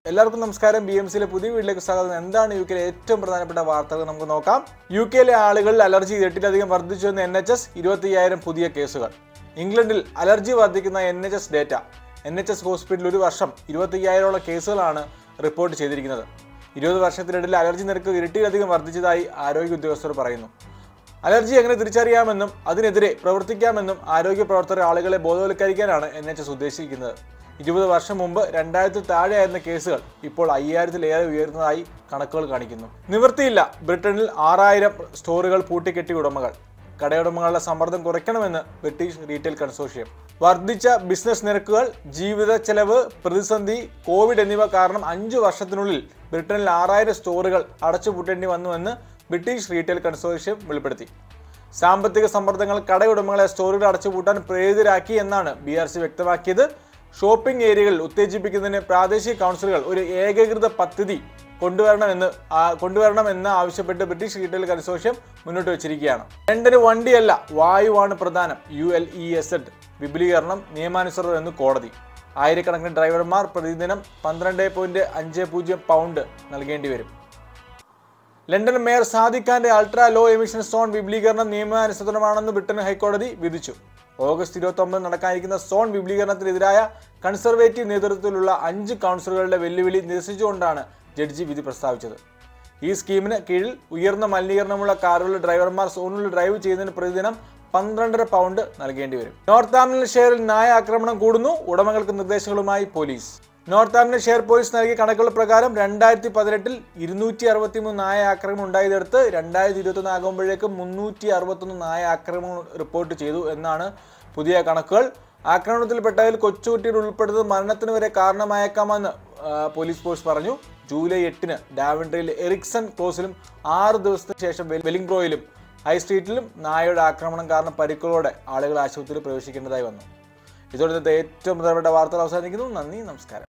എല്ലാവർക്കും നമസ്കാരം B M സിയിലെ പുതിയ വീട്ടിലേക്ക് സ്വാഗതം എന്താണ് യു കെയിലെ ഏറ്റവും പ്രധാനപ്പെട്ട വാർത്തകൾ നമുക്ക് നോക്കാം യു കെയിലെ ആളുകളിൽ അലർജി എട്ടിലധികം വർദ്ധിച്ചു എന്ന് എൻ എച്ച് എസ് ഇരുപത്തിയ്യായിരം പുതിയ കേസുകൾ ഇംഗ്ലണ്ടിൽ അലർജി വർദ്ധിക്കുന്ന N H S data N H S ഹോസ്പിറ്റലിൽ ഒരു വർഷം ഇരുപത്തിയ്യായിരമുള്ള കേസുകളാണ് റിപ്പോർട്ട് ചെയ്തിരിക്കുന്നത് ഇരുപത് വർഷത്തിനിടയിൽ അലർജി നിരക്ക് ഇരട്ടിയിലധികം വർദ്ധിച്ചതായി ആരോഗ്യ ഉദ്യോഗസ്ഥർ പറയുന്നു അലർജി എങ്ങനെ തിരിച്ചറിയാമെന്നും അതിനെതിരെ പ്രവർത്തിക്കാമെന്നും ആരോഗ്യ പ്രവർത്തകർ ആളുകളെ ബോധവൽക്കരിക്കാനാണ് എൻ എച്ച് എസ് ഉദ്ദേശിക്കുന്നത് ഇരുപത് വർഷം മുമ്പ് രണ്ടായിരത്തിൽ താഴെയായിരുന്ന കേസുകൾ ഇപ്പോൾ അയ്യായിരത്തിലേറെ ഉയർന്നതായി കണക്കുകൾ കാണിക്കുന്നു നിവൃത്തിയില്ല ബ്രിട്ടനിൽ ആറായിരം സ്റ്റോറുകൾ പൂട്ടിക്കെട്ടി ഉടമകൾ കടയുടമകളുടെ സമ്മർദ്ദം കുറയ്ക്കണമെന്ന് ബ്രിട്ടീഷ് റീറ്റെയിൽ കൺസോർഷ്യം വർദ്ധിച്ച ബിസിനസ് നിരക്കുകൾ ജീവിത ചെലവ് പ്രതിസന്ധി കോവിഡ് എന്നിവ കാരണം അഞ്ചു വർഷത്തിനുള്ളിൽ ബ്രിട്ടനിൽ ആറായിരം സ്റ്റോറുകൾ അടച്ചുപൂട്ടേണ്ടി വന്നുവെന്ന് ബ്രിട്ടീഷ് റീറ്റെയിൽ കൺസോർഷ്യം വെളിപ്പെടുത്തി സാമ്പത്തിക സമ്മർദ്ദങ്ങൾ കടയുടമകളെ സ്റ്റോറുകൾ അടച്ചുപൂട്ടാൻ പ്രേരിതരാക്കി എന്നാണ് ബി ആർ സി വ്യക്തമാക്കിയത് ഷോപ്പിംഗ് ഏരിയകൾ ഉത്തേജിപ്പിക്കുന്നതിന് പ്രാദേശിക കൗൺസിലുകൾ ഒരു ഏകീകൃത പദ്ധതി കൊണ്ടുവരണമെന്ന് ആ- കൊണ്ടുവരണമെന്ന് ആവശ്യപ്പെട്ട് ബ്രിട്ടീഷ് റീറ്റെയിൽ കൺസോർഷ്യം മുന്നോട്ട് വെച്ചിരിക്കുകയാണ് ലണ്ടന് വണ്ടിയല്ല വായുവാണ് പ്രധാനം U L E Z വിപുലീകരണം നിയമാനുസൃതം എന്ന് കോടതി ആയിരക്കണക്കിന് ഡ്രൈവർമാർ പ്രതിദിനം പന്ത്രണ്ട് പോയിന്റ് അഞ്ച് പൂജ്യം പൗണ്ട് നൽകേണ്ടി വരും ലണ്ടൻ മേയർ സാദിഖ് ഖാന്റെ അൾട്രാ ലോ എമിഷൻ സോൺ വിപുലീകരണം നിയമാനുസൃതമാണെന്ന് ബ്രിട്ടൻ ഹൈക്കോടതി വിധിച്ചു ഓഗസ്റ്റ് ഇരുപത്തി ഒമ്പത് നടക്കാനിരിക്കുന്ന സോൺ വിപുലീകരണത്തിനെതിരായ കൺസർവേറ്റീവ് നേതൃത്വത്തിലുള്ള അഞ്ച് കൗൺസിലുകളുടെ വെല്ലുവിളി നിരസിച്ചുകൊണ്ടാണ് ജഡ്ജി വിധി പ്രസ്താവിച്ചത് ഈ സ്കീമിന് കീഴിൽ ഉയർന്ന മലിനീകരണമുള്ള കാറുകളുടെ ഡ്രൈവർമാർ സോണിൽ ഡ്രൈവ് ചെയ്യുന്നതിന് പ്രതിദിനം പന്ത്രണ്ടര പൗണ്ട് നൽകേണ്ടി വരും നോർത്ത് ആംപ്ടൺ ഷെയറിൽ നായ ആക്രമണം കൂടുന്നു ഉടമകൾക്ക് നിർദ്ദേശങ്ങളുമായി police Northamptonshire police നൽകിയ കണക്കുകൾ പ്രകാരം രണ്ടായിരത്തി പതിനെട്ടിൽ ഇരുന്നൂറ്റി അറുപത്തി മൂന്ന് നായ ആക്രമണം ഉണ്ടായതെടുത്ത് രണ്ടായിരത്തി ഇരുപത്തൊന്ന് ആകുമ്പോഴേക്കും മുന്നൂറ്റി അറുപത്തൊന്ന് നായ ആക്രമണം റിപ്പോർട്ട് ചെയ്തു എന്നാണ് പുതിയ കണക്കുകൾ ആക്രമണത്തിൽപ്പെട്ടതിൽ കൊച്ചുകുട്ടിയുടെ ഉൾപ്പെടുന്നത് മരണത്തിന് വരെ കാരണമായേക്കാമെന്ന് ആ, പോലീസ് ഫോഴ്സ് പറഞ്ഞു ജൂലൈ എട്ടിന് ഡാവൻഡ്രയിൽ എറിക്സൺ ക്ലോസിലും ആറ് ദിവസത്തിന് ശേഷം വെൽ- വെല്ലിംഗ്ബ്രോയിലും ഹൈ സ്ട്രീറ്റിലും നായയുടെ ആക്രമണം കാരണം പരിക്കുകളോടെ ആളുകൾ ആശുപത്രിയിൽ പ്രവേശിക്കേണ്ടതായി വന്നു ഇതോടെ ഇന്നത്തെ ഏറ്റവും പ്രധാനപ്പെട്ട വാർത്തകൾ അവസാനിക്കുന്നു നന്ദി നമസ്കാരം